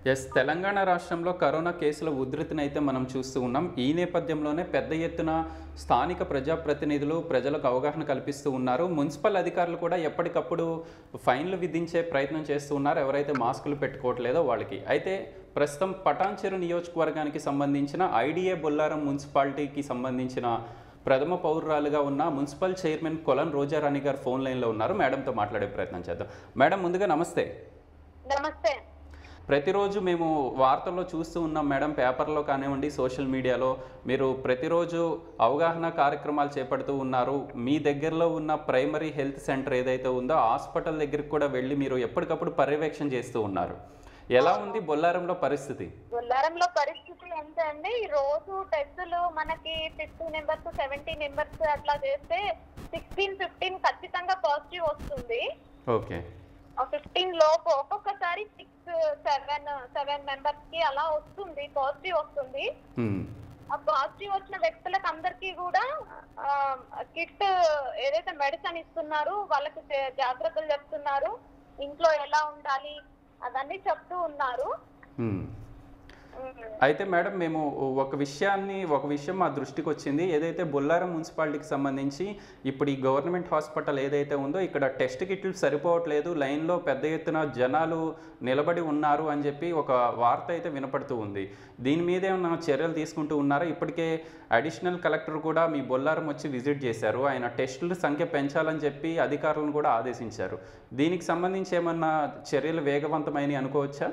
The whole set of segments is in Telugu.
ఎస్ తెలంగాణ రాష్ట్రంలో కరోనా కేసుల ఉధృతిని అయితే మనం చూస్తూ ఉన్నాం ఈ నేపథ్యంలోనే పెద్ద ఎత్తున స్థానిక ప్రజాప్రతినిధులు ప్రజలకు అవగాహన కల్పిస్తూ ఉన్నారు మున్సిపల్ అధికారులు కూడా ఎప్పటికప్పుడు ఫైన్లు విధించే ప్రయత్నం చేస్తూ ఉన్నారు ఎవరైతే మాస్కులు పెట్టుకోవట్లేదో వాళ్ళకి అయితే ప్రస్తుతం పటాన్చెరు నియోజకవర్గానికి సంబంధించిన ఐడిఏ బొల్లారం మున్సిపాలిటీకి సంబంధించిన ప్రథమ పౌరురాలుగా ఉన్న మున్సిపల్ చైర్మన్ కొలన్ రోజారాణి గారు ఫోన్ లైన్లో ఉన్నారు మేడంతో మాట్లాడే ప్రయత్నం చేద్దాం మేడం ముందుగా నమస్తే నమస్తే ప్రతిరోజు మేము వార్తల్లో చూస్తూ ఉన్నాం మేడం పేపర్లో కానివ్వండి సోషల్ మీడియాలో మీరు ప్రతిరోజు అవగాహన కార్యక్రమాలు చేపడుతూ ఉన్నారు మీ దగ్గరలో ఉన్న ప్రైమరీ హెల్త్ సెంటర్ ఏదైతే ఉందో హాస్పిటల్ దగ్గరికి కూడా వెళ్ళి మీరు ఎప్పటికప్పుడు పర్యవేక్షణ చేస్తూ ఉన్నారు ఎలా ఉంది బొల్లారంలో పరిస్థితి బొల్లారంలో పరిస్థితి ఎంత అండి ఈ రోజు టెస్టులు మనకి ఫిఫ్టీన్ నెంబర్స్ సెవెంటీన్ నెంబర్స్ అట్లా చేస్తే సిక్స్టీన్ ఫిఫ్టీన్ ఖచ్చితంగా పాజిటివ్ వస్తుంది ఓకే ఫిఫ్టీన్ లోపు ఒక్కొక్కసారి సిక్స్ సెవెన్ సెవెన్ మెంబర్స్ కి అలా వస్తుంది పాజిటివ్ వస్తుంది హ్మ్. ఆ పాజిటివ్ వచ్చిన వ్యక్తులకు అందరికీ కూడా కిట్ ఏదైతే మెడిసిన్ ఇస్తున్నారు వాళ్ళకి జా- జాగ్రత్తలు చెప్తున్నారు ఇంట్లో ఎలా ఉండాలి అవన్నీ చెప్తూ ఉన్నారు హ్మ్. ఉమ్. అయితే మేడం మేము ఒక విషయాన్ని ఒక విషయం మా దృష్టికి వచ్చింది ఏదైతే బొల్లారం మున్సిపాలిటీకి సంబంధించి ఇప్పుడు ఈ గవర్నమెంట్ హాస్పిటల్ ఏదైతే ఉందో ఇక్కడ టెస్ట్ కిట్లు సరిపోవట్లేదు లైన్లో పెద్ద ఎత్తున జనాలు నిలబడి ఉన్నారు అని చెప్పి ఒక వార్త అయితే వినపడుతూ ఉంది దీని మీద ఏమైనా చర్యలు తీసుకుంటూ ఉన్నారా ఇప్పటికే అడిషనల్ కలెక్టర్ కూడా మీ బొల్లారం వచ్చి విజిట్ చేశారు ఆయన టెస్టుల సంఖ్య పెంచాలని చెప్పి అధికారులను కూడా ఆదేశించారు దీనికి సంబంధించి ఏమన్నా చర్యలు వేగవంతమైనవి అనుకోవచ్చా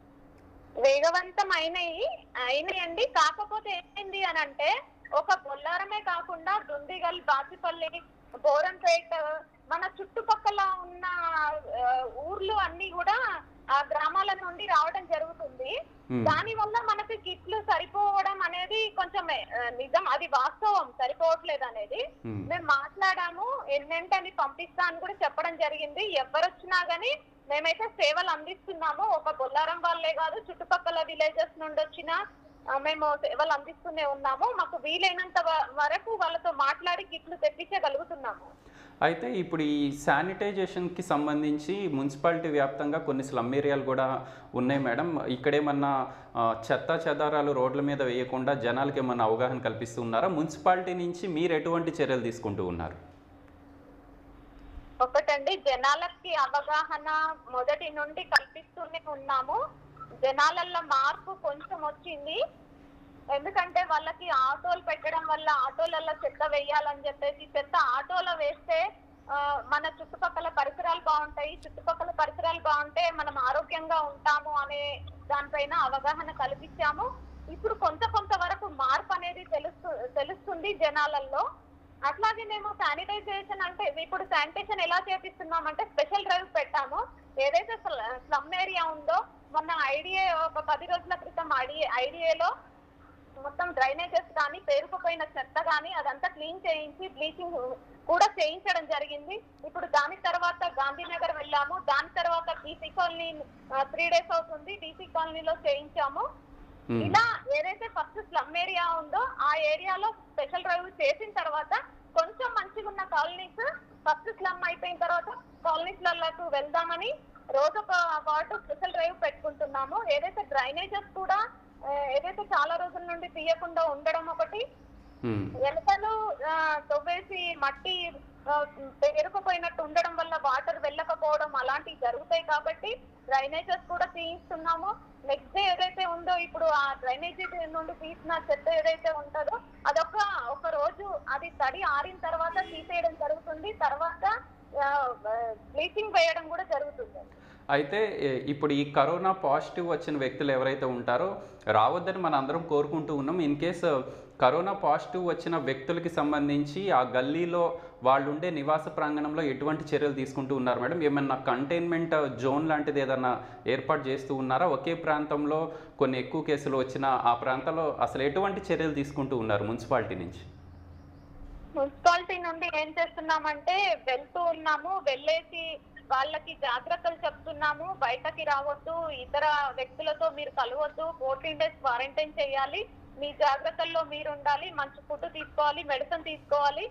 వేగవంతం అయినాయి అయినాయండి కాకపోతే ఏమైంది అని అంటే ఒక బొల్లారమే కాకుండా దుందిగల్ బాచిపల్లి బోరంపేట మన చుట్టుపక్కల ఉన్న ఆ, ఊర్లు అన్ని కూడా ఆ గ్రామాల నుండి రావడం జరుగుతుంది Hmm. దాని వల్ల మనకి కిట్లు సరిపోవడం అనేది కొంచెం ఆ, నిజం అది వాస్తవం సరిపోవట్లేదు అనేది Hmm. మేము మాట్లాడాము ఎన్నెంటని పంపిస్తా అని కూడా చెప్పడం జరిగింది ఎవరొచ్చినా గానీ మేమైతే సేవలు అందిస్తున్నాము ఒక బొల్లారం వాళ్ళే కాదు చుట్టుపక్కల విలేజెస్ నుండి వచ్చిన ఆ, మేము సేవలు అందిస్తూనే ఉన్నాము మాకు వీలైనంత వ- వరకు వాళ్ళతో మాట్లాడి కిట్లు తెప్పించగలుగుతున్నాము అయితే ఇప్పుడు ఈ శానిటైజేషన్కి సంబంధించి మున్సిపాలిటీ వ్యాప్తంగా కొన్ని స్లమ్ ఏరియాలు కూడా ఉన్నాయి మేడం ఇక్కడేమన్నా ఆ, చెత్త చెదారాలు రోడ్ల మీద వేయకుండా జనాలకి ఏమన్నా అవగాహన కల్పిస్తూ ఉన్నారా మున్సిపాలిటీ నుంచి మీరు ఎటువంటి చర్యలు తీసుకుంటూ ఉన్నారు ఒకటండి జనాలకి అవగాహన మొదటి నుండి కల్పిస్తూనే ఉన్నాము జనాలల్లో మార్పు కొంచెం వచ్చింది ఎందుకంటే వాళ్ళకి ఆటోలు పెట్టడం వల్ల ఆటోలలో చెత్త వేయాలని చెప్పేసి చెత్త ఆటోలో వేస్తే ఆ, మన చుట్టుపక్కల పరిసరాలు బాగుంటాయి చుట్టుపక్కల పరిసరాలు బాగుంటే మనం ఆరోగ్యంగా ఉంటాము అనే దానిపైన అవగాహన కల్పించాము ఇప్పుడు కొంత కొంత వరకు మార్పు అనేది తెలుస్తు తెలుస్తుంది జనాలలో అట్లాగే మేము శానిటైజేషన్ అంటే ఇప్పుడు శానిటేషన్ ఎలా చేపిస్తున్నాం అంటే స్పెషల్ డ్రైవ్ పెట్టాము ఏదైతే స్లమ్ ఏరియా ఉందో మొన్న ఐడిఏ ఒక పది రోజుల క్రితం ఐడిఏ ఐడిఏలో మొత్తం డ్రైనేజెస్ కానీ పేరుకుపోయిన చెత్త కానీ అదంతా క్లీన్ చేయించి బ్లీచింగ్ కూడా చేయించడం జరిగింది ఇప్పుడు దాని తర్వాత గాంధీనగర్ వెళ్ళాము దాని తర్వాత డీసీ కాలనీ త్రీ డేస్ అవుతుంది డీసీ కాలనీలో చేయించాము Hmm. ఇలా ఏదైతే ఫస్ట్ స్లమ్ ఏరియా ఉందో ఆ ఏరియాలో స్పెషల్ డ్రైవ్ చేసిన తర్వాత కొంచెం మంచిగా ఉన్న కాలనీస్ ఫస్ట్ స్లమ్ అయిపోయిన తర్వాత కాలనీస్ లకు వెళ్దామని రోజు ఒక వార్డు స్పెషల్ డ్రైవ్ పెట్టుకుంటున్నాము ఏదైతే డ్రైనేజెస్ కూడా ఆ, ఏదైతే చాలా రోజుల నుండి తీయకుండా ఉండడం ఒకటి హ్మ్. ఎలకలు ఆ, తవ్వేసి మట్టి ఆ, పేరుకుపోయినట్టు ఉండడం వల్ల వాటర్ వెళ్ళకపోవడం అలాంటివి జరుగుతాయి కాబట్టి డ్రైనేజెస్ కూడా తీయిస్తున్నాము నెక్స్ట్ డే ఏదైతే ఉందో ఇప్పుడు ఆ డ్రైనేజీ నుండి తీసిన చెత్త ఏదైతే ఉంటుందో అదొక ఒక రోజు అది తడి ఆరిన తర్వాత తీసేయడం జరుగుతుంది తర్వాత బ్లీచింగ్ వేయడం కూడా జరుగుతుంది అయితే ఏ- ఇప్పుడు ఈ కరోనా పాజిటివ్ వచ్చిన వ్యక్తులు ఎవరైతే ఉంటారో రావద్దని మన అందరం కోరుకుంటూ ఉన్నాం ఇన్ కేస్ కరోనా పాజిటివ్ వచ్చిన వ్యక్తులకి సంబంధించి ఆ గల్లీలో వాళ్ళు ఉండే నివాస ప్రాంగణంలో ఎటువంటి చర్యలు తీసుకుంటూ ఉన్నారు మేడం ఏమన్నా కంటైన్మెంట్ జోన్ లాంటిది ఏదన్నా ఏర్పాటు చేస్తూ ఉన్నారా ఒకే ప్రాంతంలో కొన్ని ఎక్కువ కేసులు వచ్చిన ఆ ప్రాంతంలో అసలు ఎటువంటి చర్యలు తీసుకుంటూ ఉన్నారు మున్సిపాలిటీ నుంచి మున్సిపాలిటీ నుండి ఏం చేస్తున్నామంటే వెళ్తూ ఉన్నాము వెళ్ళేసి వాళ్ళకి జాగ్రత్తలు చెప్తున్నాము బయటకి రావద్దు ఇతర వ్యక్తులతో మీరు కలవద్దు ఫోర్టీన్ డేస్ క్వారంటైన్ చేయాలి మీ జాగ్రత్తల్లో మీరు ఉండాలి మంచి ఫుడ్ తీసుకోవాలి మెడిసిన్ తీసుకోవాలి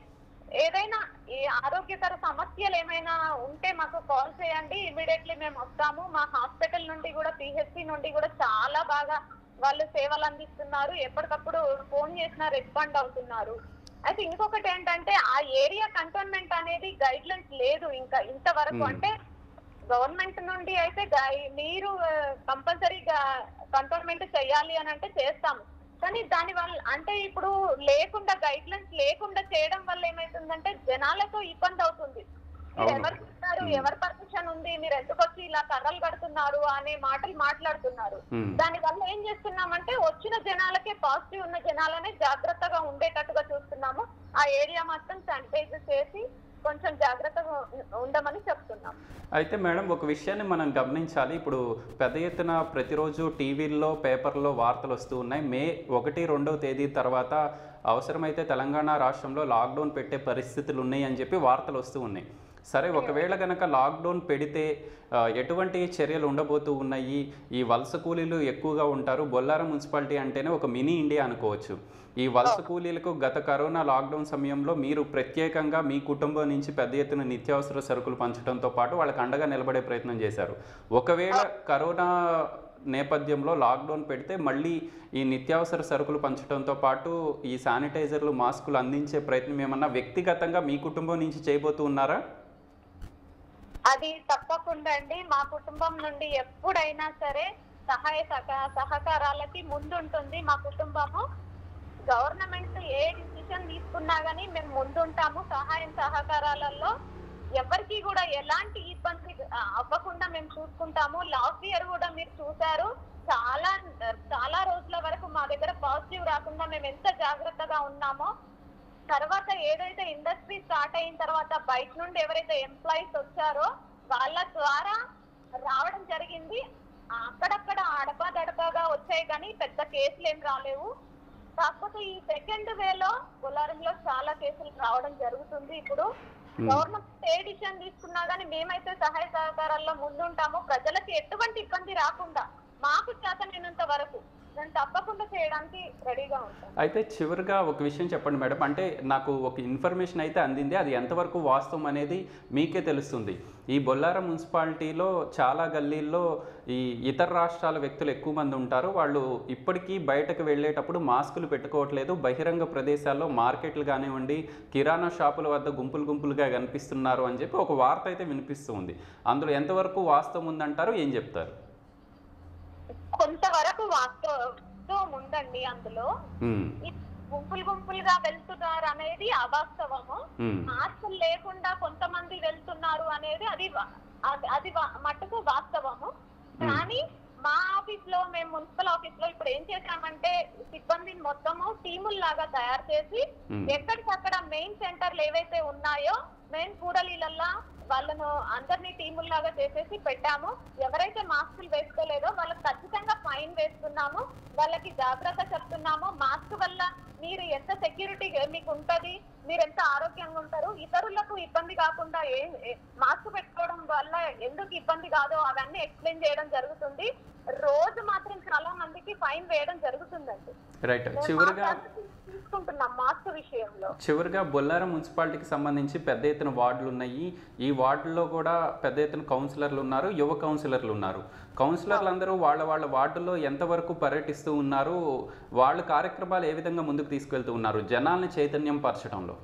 ఏదైనా ఏ ఆరోగ్యకర సమస్యలు ఏమైనా ఉంటే మాకు కాల్ చేయండి ఇమీడియట్లీ మేము వస్తాము మా హాస్పిటల్ నుండి కూడా పిహెచ్సి నుండి కూడా చాలా బాగా వాళ్ళు సేవలు అందిస్తున్నారు ఎప్పటికప్పుడు ఫోన్ చేసినా రెస్పాండ్ అవుతున్నారు అయితే ఇంకొకటి ఏంటంటే ఆ ఏరియా కంటోన్మెంట్ అనేది గైడ్ లైన్స్ లేదు ఇంకా ఇంతవరకు Hmm. అంటే గవర్నమెంట్ నుండి అయితే గై- మీరు కంపల్సరీ కంటోన్మెంట్ చేయాలి అని అంటే చేస్తాము కానీ దాని వల్ల అంటే ఇప్పుడు లేకుండా గైడ్ లైన్స్ లేకుండా చేయడం వల్ల ఏమైతుందంటే జనాలకు ఇబ్బంది అవుతుంది మీరు అవును. ఎవరు చూస్తారు Hmm. ఎవరి పర్మిషన్ ఉంది మీరు ఎందుకు వచ్చి ఇలా కర్రలు కడుతున్నారు అనే మాటలు మాట్లాడుతున్నారు ఉమ్. దాని వల్ల ఏం చేస్తున్నామంటే వచ్చిన జనాలకే పాజిటివ్ ఉన్న జనాలనే జాగ్రత్తగా ఉండేటట్టుగా చూస్తున్నాము ఆ ఏరియా మొత్తం శానిటైజ్ చేసి కొంచెం జాగ్రత్తగా ఉ- ఉండమని చెప్తున్నాం అయితే మేడం ఒక విషయాన్ని మనం గమనించాలి ఇప్పుడు పెద్ద ఎత్తున ప్రతిరోజు టీవీల్లో పేపర్లో వార్తలు వస్తూ ఉన్నాయి మే ఒకటి రెండవ తేదీ తర్వాత అవసరమైతే తెలంగాణ రాష్ట్రంలో లాక్డౌన్ పెట్టే పరిస్థితులు ఉన్నాయి అని చెప్పి వార్తలు వస్తూ ఉన్నాయి సరే ఒకవేళ గనక లాక్డౌన్ పెడితే ఆ, ఎటువంటి చర్యలు ఉండబోతూ ఉన్నాయి ఈ వలస కూలీలు ఎక్కువగా ఉంటారు బొల్లారం మున్సిపాలిటీ అంటేనే ఒక మినీ ఇండియా అనుకోవచ్చు ఈ వలస కూలీలకు గత కరోనా లాక్డౌన్ సమయంలో మీరు ప్రత్యేకంగా మీ కుటుంబం నుంచి పెద్ద ఎత్తున నిత్యావసర సరుకులు పంచడంతో పాటు వాళ్ళకి అండగా నిలబడే ప్రయత్నం చేశారు ఒకవేళ కరోనా నేపథ్యంలో లాక్డౌన్ పెడితే మళ్ళీ ఈ నిత్యావసర సరుకులు పంచడంతో పాటు ఈ శానిటైజర్లు మాస్కులు అందించే ప్రయత్నం ఏమన్నా వ్యక్తిగతంగా మీ కుటుంబం నుంచి చేయబోతూ ఉన్నారా అది తప్పకుండా అండి మా కుటుంబం నుండి ఎప్పుడైనా సరే సహాయ సహ- సహకారాలకి ముందుంటుంది మా కుటుంబము గవర్నమెంట్ ఏ డిసిషన్ తీసుకున్నా గానీ మేము ముందుంటాము సహాయం సహకారాలలో ఎవరికి కూడా ఎలాంటి ఇబ్బంది ఆ, అవ్వకుండా మేము చూసుకుంటాము లాస్ట్ ఇయర్ కూడా మీరు చూసారు చాలా చాలా రోజుల వరకు మా దగ్గర పాజిటివ్ రాకుండా మేము ఎంత జాగ్రత్తగా ఉన్నామో తర్వాత ఏదైతే ఇండస్ట్రీ స్టార్ట్ అయిన తర్వాత బయట నుండి ఎవరైతే ఎంప్లాయీస్ వచ్చారో వాళ్ళ ద్వారా రావడం జరిగింది అక్కడక్కడ అడపాదడపాగా వచ్చాయి కానీ పెద్ద కేసులు ఏం రాలేవు కాకపోతే ఈ సెకండ్ వేలో బొలారంలో చాలా కేసులు రావడం జరుగుతుంది ఇప్పుడు Hmm. గవర్నమెంట్ ఏ డిసిషన్ తీసుకున్నా కానీ మేమైతే సహాయ సహకారాల్లో ముందుంటాము ప్రజలకి ఎటువంటి ఇబ్బంది రాకుండా మాకు చేతనైనంత వరకు నేను తప్పకుండా చేయడానికి రెడీగా ఉంటాను అయితే చివరిగా ఒక విషయం చెప్పండి మేడం అంటే నాకు ఒక ఇన్ఫర్మేషన్ అయితే అందింది అది ఎంతవరకు వాస్తవం అనేది మీకే తెలుస్తుంది ఈ బొల్లారం మున్సిపాలిటీలో చాలా గల్లీల్లో ఈ ఇతర రాష్ట్రాల వ్యక్తులు ఎక్కువ మంది ఉంటారు వాళ్ళు ఇప్పటికీ బయటకు వెళ్ళేటప్పుడు మాస్కులు పెట్టుకోవట్లేదు బహిరంగ ప్రదేశాల్లో మార్కెట్లు కానివ్వండి కిరాణా షాపుల వద్ద గుంపులు గుంపులుగా కనిపిస్తున్నారు అని చెప్పి ఒక వార్త అయితే వినిపిస్తూ ఉంది అందులో ఎంతవరకు వాస్తవం ఉందంటారు ఏం చెప్తారు కొంతవరకు వాస్తవం ఉందండి అందులో ఉమ్, ఈ గుంపులు గుంపులుగా వెళ్తున్నారు అనేది అవాస్తవము ఉమ్, మాస్కులు లేకుండా కొంతమంది వెళ్తున్నారు అనేది అది వా- అది- అది వా- మట్టుకు వాస్తవము కానీ మా ఆఫీస్ లో మేము మున్సిపల్ ఆఫీస్ లో ఇప్పుడు ఏం చేశామంటే సిబ్బందిని మొత్తము టీముల్లాగా తయారు చేసి Hmm. ఎక్కడికక్కడ మెయిన్ సెంటర్లు ఏవైతే ఉన్నాయో మెయిన్ కూడలీలల్లా వాళ్ళను అందరినీ టీముల్లాగా చేసేసి పెట్టాము ఎవరైతే మాస్కులు వేసుకోలేదో వాళ్ళకి ఖచ్చితంగా ఫైన్ వేస్తున్నాము వాళ్ళకి జాగ్రత్త చెప్తున్నాము మాస్క్ వల్ల మీరు ఎంత సెక్యూరిటీ మీకు ఉంటది మీరు ఎంత ఆరోగ్యంగా ఉంటారు ఇతరులకు ఇబ్బంది కాకుండా ఏం ఏ- మాస్క్ పెట్టుకోవడం వల్ల ఎందుకు ఇబ్బంది కాదో అవన్నీ ఎక్స్ప్లెయిన్ చేయడం జరుగుతుంది రోజు మాత్రం చాలా మందికి ఫైన్ వేయడం జరుగుతుందండి రైట్ మేము చివరిగా మా జాగ్రత్తలు తీసుకుంటున్నాం మాస్క్ విషయంలో చివరిగా బొల్లారం మున్సిపాలిటీకి సంబంధించి పెద్ద ఎత్తున వార్డులు ఉన్నాయి ఈ వార్డుల్లో కూడా పెద్ద ఎత్తున కౌన్సిలర్లు ఉన్నారు యువ కౌన్సిలర్లు ఉన్నారు కౌన్సిలర్లు అందరూ వాళ్ళ వాళ్ళ వార్డుల్లో ఎంతవరకు పర్యటిస్తూ ఉన్నారు వాళ్ళ కార్యక్రమాలు ఏ విధంగా ముందుకు తీసుకెళ్తూ ఉన్నారు జనాల్ని చైతన్యం పరచడంలో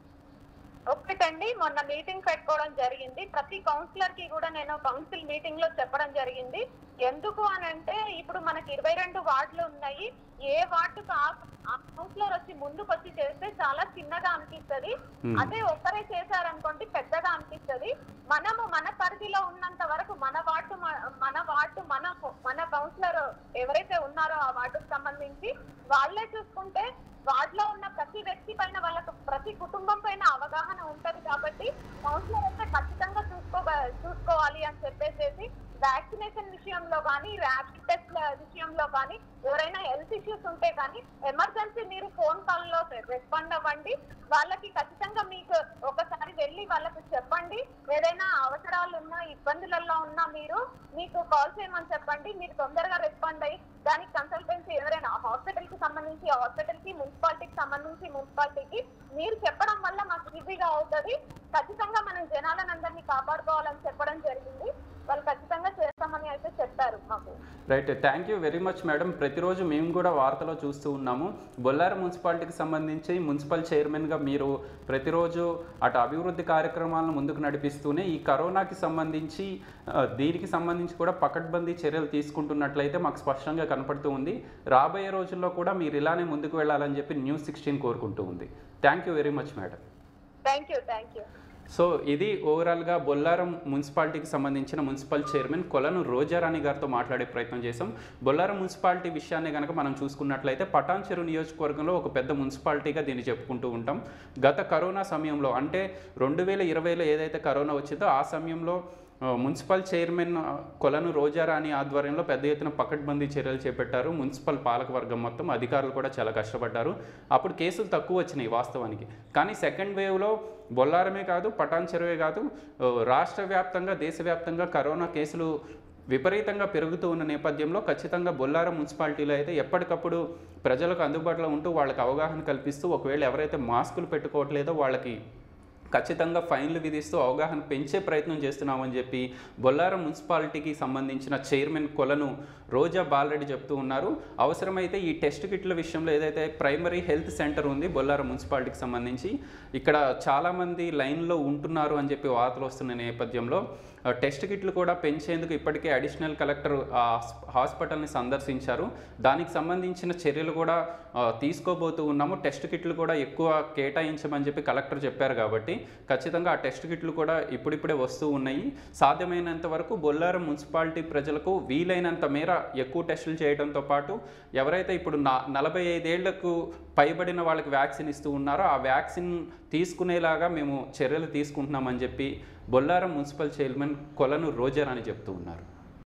ఒకటండి మొన్న మీటింగ్ పెట్టుకోవడం జరిగింది ప్రతి కౌన్సిలర్ కి కూడా నేను కౌన్సిల్ మీటింగ్ లో చెప్పడం జరిగింది ఎందుకు అని అంటే ఇప్పుడు మనకి ఇరవై రెండు వార్డులు ఉన్నాయి ఏ వార్డుకు ఆ కౌన్సిలర్ వచ్చి ముందుకు వచ్చి చేస్తే చాలా చిన్నగా అనిపిస్తది Hmm. అదే ఒక్కరే చేశారనుకోండి పెద్దగా అనిపిస్తది మనము మన పరిధిలో ఉన్నంత వరకు మన వార్డు మ- మన వార్డు మన మన కౌన్సిలర్ ఎవరైతే ఉన్నారో ఆ వార్డుకు సంబంధించి వాళ్ళే చూసుకుంటే వార్డులో ఉన్న ప్రతి వ్యక్తి పైన వాళ్ళకు ప్రతి కుటుంబం పైన అవగాహన ఉంటది కాబట్టి కౌన్సిలర్ అయితే ఖచ్చితంగా చూసుకో చూసుకోవాలి అని చెప్పేసి వ్యాక్సినేషన్ విషయంలో కానీ ర్యాపిడ్ టెస్ట్ విషయంలో కానీ ఎవరైనా హెల్త్ ఇష్యూస్ ఉంటే కానీ ఎమర్జెన్సీ మీరు ఫోన్ కాల్ లో రెస్పాండ్ అవ్వండి వాళ్ళకి ఖచ్చితంగా మీకు ఒకసారి వెళ్ళి వాళ్ళకి చెప్పండి ఏదైనా అవసరాలు ఉన్నా ఇబ్బందులలో ఉన్నా మీరు మీకు కాల్ చేయమని చెప్పండి మీరు తొందరగా రెస్పాండ్ అయ్యి దానికి కన్సల్టెన్సీ ఎవరైనా హాస్పిటల్ కి సంబంధించి హాస్పిటల్ కి మున్సిపాలిటీకి సంబంధించి మున్సిపాలిటీకి మీరు చెప్పడం వల్ల మాకు ఈ ఈజీగా అవుతుంది ఖచ్చితంగా మనం జనాలను అందరినీ కాపాడుకోవాలని చెప్పడం జరిగింది వాళ్ళు ఖచ్చితంగా చేస్తామని అయితే చెప్పారు మాకు right thank you very much madam ప్రతిరోజు మేము కూడా వార్తలో చూస్తూ ఉన్నాము బొల్లారం మున్సిపాలిటీకి సంబంధించి మున్సిపల్ చైర్మన్గా మీరు ప్రతిరోజు అటు అభివృద్ధి కార్యక్రమాలను ముందుకు నడిపిస్తూనే ఈ కరోనాకి సంబంధించి ఆ, దీనికి సంబంధించి కూడా పకడ్బందీ చర్యలు తీసుకుంటున్నట్లయితే మాకు స్పష్టంగా కనపడుతూ ఉంది రాబోయే రోజుల్లో కూడా మీరు ఇలానే ముందుకు వెళ్ళాలని చెప్పి న్యూస్ సిక్స్టీన్ కోరుకుంటూ ఉంది thank you very much madam thank you thank you so ఇది ఓవరాల్గా బొల్లారం మున్సిపాలిటీకి సంబంధించిన మున్సిపల్ చైర్మన్ కొలను రోజారాణి గారితో మాట్లాడే ప్రయత్నం చేశాం బొల్లారం మున్సిపాలిటీ విషయాన్ని కనుక మనం చూసుకున్నట్లయితే పటాన్ చెరువు నియోజకవర్గంలో ఒక పెద్ద మున్సిపాలిటీగా దీన్ని చెప్పుకుంటూ ఉంటాం గత కరోనా సమయంలో అంటే రెండు వేల ఇరవైలో ఏదైతే కరోనా వచ్చిందో ఆ సమయంలో ఆ, మున్సిపల్ చైర్మన్ ఆ, కొలను రోజారాణి ఆధ్వర్యంలో పెద్ద ఎత్తున పకడ్బందీ చర్యలు చేపట్టారు మున్సిపల్ పాలకవర్గం మొత్తం అధికారులు కూడా చాలా కష్టపడ్డారు అప్పుడు కేసులు తక్కువ వచ్చినాయి వాస్తవానికి కానీ సెకండ్ వేవ్లో బొల్లారమే కాదు పటాన్ చెరువే కాదు ఆ, రాష్ట్ర వ్యాప్తంగా దేశవ్యాప్తంగా కరోనా కేసులు విపరీతంగా పెరుగుతూ ఉన్న నేపథ్యంలో ఖచ్చితంగా బొల్లారం మున్సిపాలిటీలో అయితే ఎప్పటికప్పుడు ప్రజలకు అందుబాటులో ఉంటూ వాళ్ళకి అవగాహన కల్పిస్తూ ఒకవేళ ఎవరైతే మాస్కులు పెట్టుకోవట్లేదో వాళ్ళకి ఖచ్చితంగా ఫైన్లు విధిస్తూ అవగాహన పెంచే ప్రయత్నం చేస్తున్నామని చెప్పి బొల్లారం మున్సిపాలిటీకి సంబంధించిన చైర్మన్ కొలను రోజా బాలరెడ్డి చెప్తూ ఉన్నారు అవసరమైతే ఈ టెస్ట్ కిట్ల విషయంలో ఏదైతే ప్రైమరీ హెల్త్ సెంటర్ ఉంది బొల్లారం మున్సిపాలిటీకి సంబంధించి ఇక్కడ చాలామంది లైన్లో ఉంటున్నారు అని చెప్పి వార్తలు వస్తున్న నేపథ్యంలో ఆ, టెస్ట్ కిట్లు కూడా పెంచేందుకు ఇప్పటికే అడిషనల్ కలెక్టర్ ఆ హాస్- హాస్పిటల్ని సందర్శించారు దానికి సంబంధించిన చర్యలు కూడా ఆ, తీసుకోబోతూ ఉన్నాము టెస్ట్ కిట్లు కూడా ఎక్కువ కేటాయించమని చెప్పి కలెక్టర్ చెప్పారు కాబట్టి ఖచ్చితంగా ఆ టెస్ట్ కిట్లు కూడా ఇప్పుడిప్పుడే వస్తూ ఉన్నాయి సాధ్యమైనంత వరకు బొల్లారం మున్సిపాలిటీ ప్రజలకు వీలైనంత మేర ఎక్కువ టెస్టులు చేయడంతో పాటు ఎవరైతే ఇప్పుడు నా నలభై ఐదేళ్లకు పైబడిన వాళ్ళకి వ్యాక్సిన్ ఇస్తూ ఉన్నారో ఆ వ్యాక్సిన్ తీసుకునేలాగా మేము చర్యలు తీసుకుంటున్నామని చెప్పి Bollaram municipal chairman Kolanu Roger అని చెప్తూ ఉన్నారు